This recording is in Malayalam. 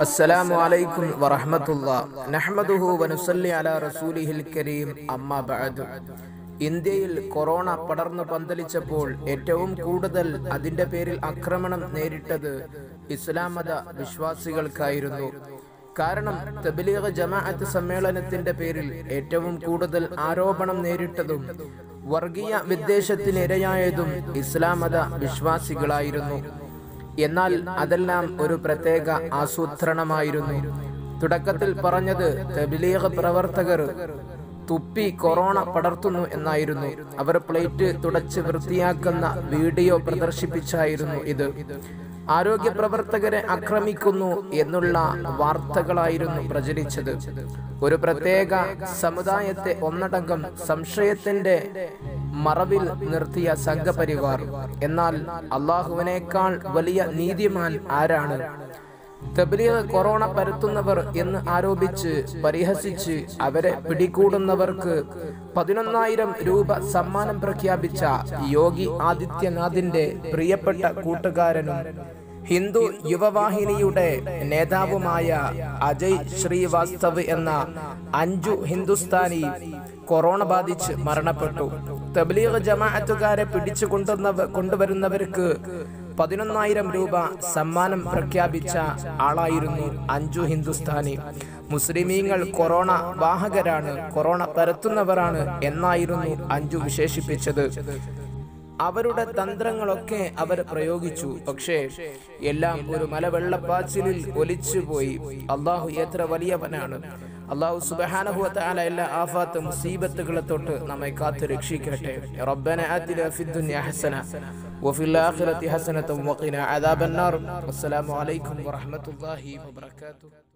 السلام عليكم ورحمة الله نحمده ونصلي على رسوله الكريم أما بعد ഇന്ത്യയിൽ കൊറോണ പടർന്നു പന്തലിച്ചപ്പോൾ ഏറ്റവും കൂടുതൽ അതിന്റെ പേരിൽ ആക്രമണം നേരിട്ടത് ഇസ്ലാം മത വിശ്വാസികൾക്കായിരുന്നു കാരണം തബ്ലീഗ് ജമാഅത്ത് സമ്മേളനത്തിന്റെ പേരിൽ ഏറ്റവും കൂടുതൽ ആരോപണം നേരിട്ടതും വർഗീയ വിദ്വേഷത്തിന് ഇരയായതും ഇസ്ലാം മത വിശ്വാസികളായിരുന്നു എന്നാൽ അതെല്ലാം ഒരു പ്രത്യേക ആസൂത്രണമായിരുന്നു തുടക്കത്തിൽ പറഞ്ഞത് തബ്ലീഗ് പ്രവർത്തകർ തുപ്പി കൊറോണ പടർത്തുന്നു എന്നായിരുന്നു അവർ പ്ലേറ്റ് തുടച്ച് വൃത്തിയാക്കുന്ന വീഡിയോ പ്രദർശിപ്പിച്ചായിരുന്നു ഇത് ആരോഗ്യ പ്രവർത്തകരെ ആക്രമിക്കുന്നു എന്നുള്ള വാർത്തകളായിരുന്നു പ്രചരിച്ചത് ഒരു പ്രത്യേക സമുദായത്തെ ഒന്നടങ്കം സംശയത്തിന്റെ മറവിൽ നിർത്തിയ സംഘപരിവാർ എന്നാൽ അള്ളാഹുവിനേക്കാൾ വലിയ നീതിമാൻ ആരാണ് തബ്ലീഗ് കൊറോണ പരത്തുന്നവർ എന്ന് ആരോപിച്ച് പരിഹസിച്ച് അവരെ പിടികൂടുന്നവർക്ക് പതിനൊന്നായിരം രൂപ സമ്മാനം പ്രഖ്യാപിച്ച യോഗി ആദിത്യനാഥിന്റെ പ്രിയപ്പെട്ട കൂട്ടുകാരനും ഹിന്ദു യുവവാഹിനിയുടെ നേതാവുമായ അജയ് ശ്രീവാസ്തവ് എന്ന അഞ്ചു ഹിന്ദുസ്ഥാനി കൊറോണ ബാധിച്ച് മരണപ്പെട്ടു തബ്ലീഗ് ജമാഅത്തുകാരെ പിടിച്ചു കൊണ്ടുവന്നവ കൊണ്ടുവരുന്നവർക്ക് പതിനൊന്നായിരം രൂപ സമ്മാനം പ്രഖ്യാപിച്ച ആളായിരുന്നു അഞ്ചു ഹിന്ദുസ്ഥാനി മുസ്ലിമീങ്ങൾ കൊറോണ വാഹകരാണ് കൊറോണ പരത്തുന്നവരാണ് എന്നായിരുന്നു അഞ്ചു വിശേഷിപ്പിച്ചത് അവരുടെ തന്ത്രങ്ങളൊക്കെ അവർ പ്രയോഗിച്ചു പക്ഷേ എല്ലാം ഒരു മലവെള്ളപ്പാച്ചിലിൽ ഒലിച്ചുപോയി അള്ളാഹു എത്ര വലിയവനാണ് അള്ളാഹു സുബഹാനഹുവല എല്ലാ ആഫാത്ത് മുസീബത്തുകളെ തൊട്ട് നമ്മെ കാത്തു രക്ഷിക്കട്ടെ റബ്ബന ആതിന ഫിദ്ദുനിയ ഹസന وفي الآخرة حسنة وقنا عذاب النار والسلام عليكم ورحمة الله وبركاته